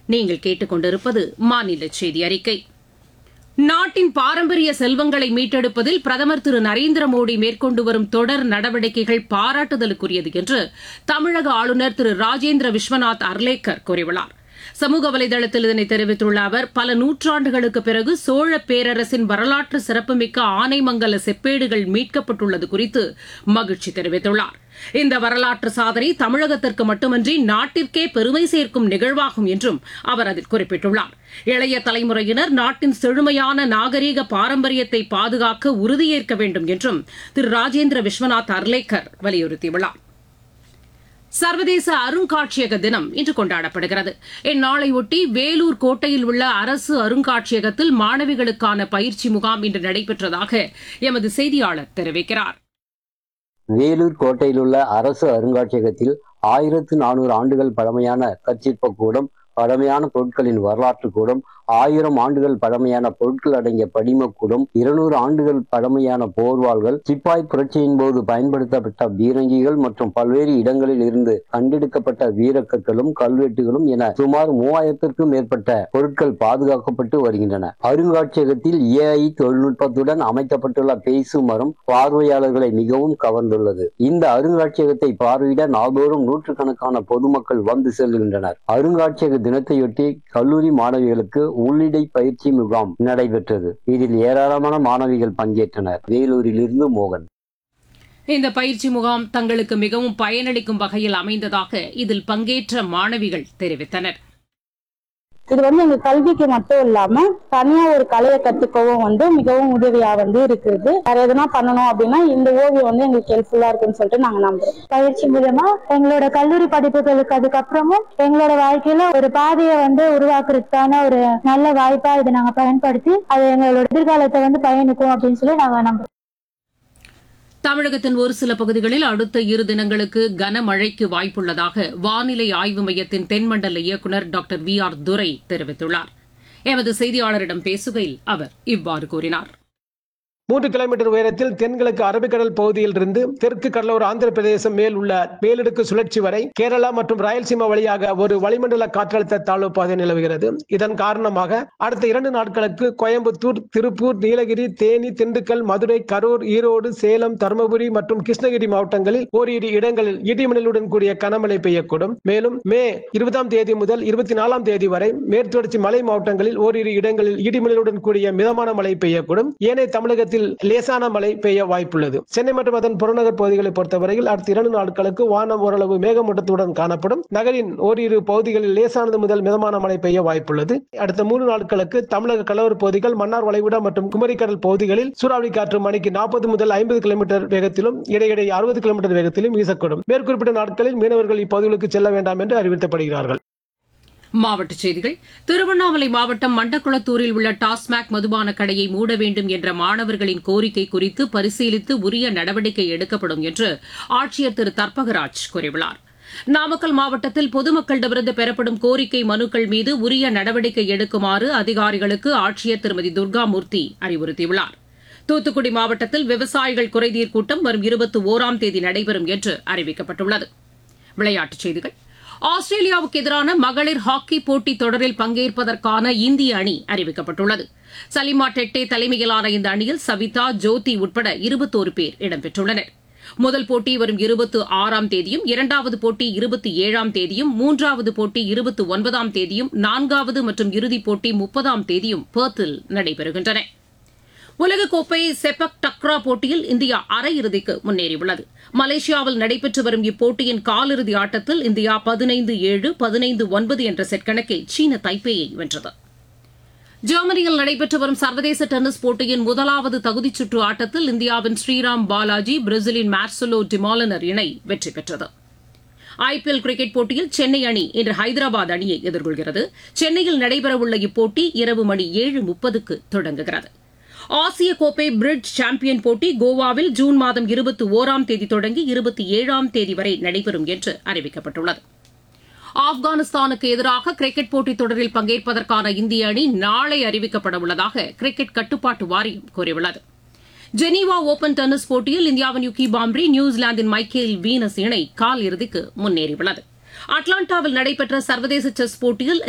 நீங்கள் கேட்டுக்கொண்டிருப்பது மாநில செய்தி அறிக்கை நாட்டின் பாரம்பரிய செல்வங்களை மீட்டெடுப்பதில் பிரதமர் திரு நரேந்திர மோடி மேற்கொண்டு வரும் தொடர் நடவடிக்கைகள் பாராட்டுதலுக்குரியது என்று தமிழக ஆளுநர் திரு ராஜேந்திர விஸ்வநாத் அர்லேக்கர் கூறியுள்ளார் சமூக வலைதளத்தில் இதனை தெரிவித்துள்ள அவர் பல நூற்றாண்டுகளுக்கு பிறகு சோழ பேரரசின் வரலாற்று சிறப்புமிக்க ஆனைமங்கல செப்பேடுகள் மீட்கப்பட்டுள்ளது குறித்து மகிழ்ச்சி தெரிவித்துள்ளார் இந்த வரலாற்று சாதனை தமிழகத்திற்கு மட்டுமன்றி நாட்டிற்கே பெருமை சேர்க்கும் நிகழ்வாகும் என்றும் அவர் அதில் குறிப்பிட்டுள்ளார் இளைய தலைமுறையினர் நாட்டின் செழுமையான நாகரீக பாரம்பரியத்தை பாதுகாக்க உறுதியேற்க வேண்டும் என்றும் திரு ராஜேந்திர விஸ்வநாத் அர்லேக்கர் வலியுறுத்தியுள்ளார் சர்வதேச அருங்காட்சியக தினம் இன்று கொண்டாடப்படுகிறது இந்நாளையொட்டி வேலூர் கோட்டையில் உள்ள அரசு அருங்காட்சியகத்தில் மாணவிகளுக்கான பயிற்சி முகாம் இன்று நடைபெற்றதாக எமது செய்தியாளர் தெரிவிக்கிறார் வேலூர் கோட்டையில் உள்ள அரசு அருங்காட்சியகத்தில் ஆயிரத்து நானூறு ஆண்டுகள் பழமையான கற்சிற்ப கூடம் பழமையான பொருட்களின் வரலாற்று கூடம் ஆயிரம் ஆண்டுகள் பழமையான பொருட்கள் அடங்கிய படிமக்கூடம் இருநூறு ஆண்டுகள் பழமையான போர்வாள்கள் சிப்பாய் புரட்சியின் போது பயன்படுத்தப்பட்ட பீரங்கிகள் மற்றும் பல்வேறு இடங்களில் இருந்து கண்டெடுக்கப்பட்ட வீரக்கற்களும் கல்வெட்டுகளும் என சுமார் மூவாயிரத்திற்கும் மேற்பட்ட பொருட்கள் பாதுகாக்கப்பட்டு வருகின்றன அருங்காட்சியகத்தில் ஏஐ தொழில்நுட்பத்துடன் அமைக்கப்பட்டுள்ள பேசு மரம் பார்வையாளர்களை மிகவும் கவர்ந்துள்ளது இந்த அருங்காட்சியகத்தை பார்வையிட நாள்தோறும் நூற்றுக்கணக்கான பொதுமக்கள் வந்து செல்கின்றனர் அருங்காட்சியக தினத்தையொட்டி கல்லூரி மாணவிகளுக்கு உள்ளிடை பயிற்சி முகாம் நடைபெற்றது இதில் ஏராளமான மாணவிகள் பங்கேற்றனர் வேலூரிலிருந்து மோகன் இந்த பயிற்சி முகாம் தங்களுக்கு மிகவும் பயனளிக்கும் வகையில் அமைந்ததாக இதில் பங்கேற்ற மாணவிகள் தெரிவித்தனர் இது வந்து எங்க கல்விக்கு மட்டும் இல்லாம தனியா ஒரு கலையை கத்துக்கவும் வந்து மிகவும் உதவியா வந்து இருக்குது வேற எதுனா பண்ணணும் அப்படின்னா இந்த ஓவியம் வந்து எங்களுக்கு ஹெல்ப்ஃபுல்லா இருக்குன்னு சொல்லிட்டு நாங்க நம்புறோம் பயிற்சி மூலமா எங்களோட கல்லூரி படிப்புகளுக்கு அதுக்கப்புறமும் எங்களோட வாழ்க்கையில ஒரு பாதையை வந்து உருவாக்குறதுக்கான ஒரு நல்ல வாய்ப்பா இதை நாங்க பயன்படுத்தி அது எங்களோட எதிர்காலத்தை வந்து பயணிக்கும் அப்படின்னு சொல்லி நாங்க நம்புறோம் தமிழகத்தின் ஒரு சில பகுதிகளில் அடுத்த இரு தினங்களுக்கு கனமழைக்கு வாய்ப்புள்ளதாக வானிலை ஆய்வு மையத்தின் தென்மண்டல இயக்குநர் டாக்டர் வி ஆர் துரை தெரிவித்துள்ளார் எமது செய்தியாளரிடம் பேசுகையில் அவர் இவ்வாறு கூறினார் மூன்று கிலோமீட்டர் உயரத்தில் தென்கிழக்கு அரபிக்கடல் பகுதியில் இருந்து தெற்கு கடலோர ஆந்திர பிரதேசம் மேல் உள்ள மேலடுக்கு சுழற்சி வரை கேரளா மற்றும் ராயல்சீமா வழியாக ஒரு வளிமண்டல காற்றழுத்த தாழ்வு பாதை நிலவுகிறது இதன் காரணமாக அடுத்த இரண்டு நாட்களுக்கு கோயம்புத்தூர் திருப்பூர் நீலகிரி தேனி திண்டுக்கல் மதுரை கரூர் ஈரோடு சேலம் தருமபுரி மற்றும் கிருஷ்ணகிரி மாவட்டங்களில் ஓரிரு இடங்களில் இடிமின்னலுடன் கூடிய கனமழை பெய்யக்கூடும் மேலும் மே இருபதாம் தேதி முதல் இருபத்தி நாலாம் தேதி வரை மேற்குத்தொடர்ச்சி மலை மாவட்டங்களில் ஓரிரு இடங்களில் இடிமின்னலுடன் கூடிய மிதமான மழை பெய்யக்கூடும் ஏனைய தமிழகத்தில் லேசான மழை பெய்ய வாய்ப்புள்ளது சென்னை மற்றும் அதன் புறநகர் பகுதிகளை பொறுத்தவரையில் அடுத்த இரண்டு நாட்களுக்கு வானம் ஓரளவு மேகமூட்டத்துடன் காணப்படும் நகரின் ஓரிரு பகுதிகளில் லேசானது முதல் மிதமான மழை பெய்ய வாய்ப்புள்ளது அடுத்த மூன்று நாட்களுக்கு தமிழக கடலோர பகுதிகள் மன்னார் வளைகுடா மற்றும் குமரிக்கடல் பகுதிகளில் சூறாவளி காற்று மணிக்கு நாற்பது முதல் ஐம்பது கிலோமீட்டர் வேகத்திலும் இடையிடையே அறுபது கிலோமீட்டர் வேகத்திலும் வீசக்கூடும் மேற்குறிப்பிட்ட நாட்களில் மீனவர்கள் இப்பகுதிகளுக்கு செல்ல வேண்டாம் என்று அறிவுறுத்தப்படுகிறார்கள் மாவட்டச் செய்திகள் திருவண்ணாமலை மாவட்டம் மண்டக்குளத்தூரில் உள்ள டாஸ்மாக் மதுபான கடையை மூட வேண்டும் என்ற மாணவர்களின் கோரிக்கை குறித்து பரிசீலித்து உரிய நடவடிக்கை எடுக்கப்படும் என்று ஆட்சியர் திரு தர்பகராஜ் கூறியுள்ளார் நாமக்கல் மாவட்டத்தில் பொதுமக்களிடமிருந்து பெறப்படும் கோரிக்கை மனுக்கள் மீது உரிய நடவடிக்கை எடுக்குமாறு அதிகாரிகளுக்கு ஆட்சியர் திருமதி துர்காமூர்த்தி அறிவுறுத்தியுள்ளார் தூத்துக்குடி மாவட்டத்தில் விவசாயிகள் குறைதீர் கூட்டம் வரும் இருபத்தி ஓராம் தேதி நடைபெறும் என்று அறிவிக்கப்பட்டுள்ளது விளையாட்டுச் செய்திகள் ஆஸ்திரேலியாவுக்கு எதிரான மகளிர் ஹாக்கி போட்டித் தொடரில் பங்கேற்பதற்கான இந்திய அணி அறிவிக்கப்பட்டுள்ளது சலிமா டெட்டே தலைமையிலான இந்த அணியில் சவிதா ஜோதி உட்பட இருபத்தோரு பேர் இடம்பெற்றுள்ளனர் முதல் போட்டி வரும் இருபத்தி ஆறாம் தேதியும் இரண்டாவது போட்டி இருபத்தி ஏழாம் தேதியும் மூன்றாவது போட்டி இருபத்தி ஒன்பதாம் தேதியும் நான்காவது மற்றும் இறுதிப் போட்டி முப்பதாம் தேதியும் பெர்த்தில் நடைபெறுகின்றன உலகக்கோப்பை செபக் டக்ரா போட்டியில் இந்தியா அரையிறுதிக்கு முன்னேறியுள்ளது மலேசியாவில் நடைபெற்று வரும் இப்போட்டியின் காலிறுதி ஆட்டத்தில் இந்தியா பதினைந்து ஏழு பதினைந்து ஒன்பது என்ற செட் கணக்கில் சீன தைப்பேயை வென்றது ஜெர்மனியில் நடைபெற்று வரும் சர்வதேச டென்னிஸ் போட்டியின் முதலாவது தகுதிச் சுற்று ஆட்டத்தில் இந்தியாவின் ஸ்ரீராம் பாலாஜி பிரேசிலின் மார்சலோ டிமாலனர் இணை வெற்றி பெற்றது ஐபிஎல் கிரிக்கெட் போட்டியில் சென்னை அணி இன்று ஹைதராபாத் அணியை எதிர்கொள்கிறது சென்னையில் நடைபெறவுள்ள இப்போட்டி இரவு மணி ஏழு முப்பதுக்கு தொடங்குகிறது ஆசிய கோப்பை பிரிட்ஜ் சாம்பியன் போட்டி கோவாவில் ஜூன் மாதம் இருபத்தி ஓராம் தேதி தொடங்கி இருபத்தி ஏழாம் தேதி வரை நடைபெறும் என்று அறிவிக்கப்பட்டுள்ளது ஆப்கானிஸ்தானுக்கு எதிராக கிரிக்கெட் போட்டித் தொடரில் பங்கேற்பதற்கான இந்திய அணி நாளை அறிவிக்கப்பட உள்ளதாக கிரிக்கெட் கட்டுப்பாட்டு வாரியம் கூறியுள்ளது ஜெனீவா ஓபன் டென்னிஸ் போட்டியில் இந்தியாவின் யுகி பாம்ரி நியூசிலாந்தின் மைக்கேல் வீனஸ் இணை கால் இறுதிக்கு முன்னேறியுள்ளது அட்லாண்டாவில் நடைபெற்ற சர்வதேச செஸ் போட்டியில்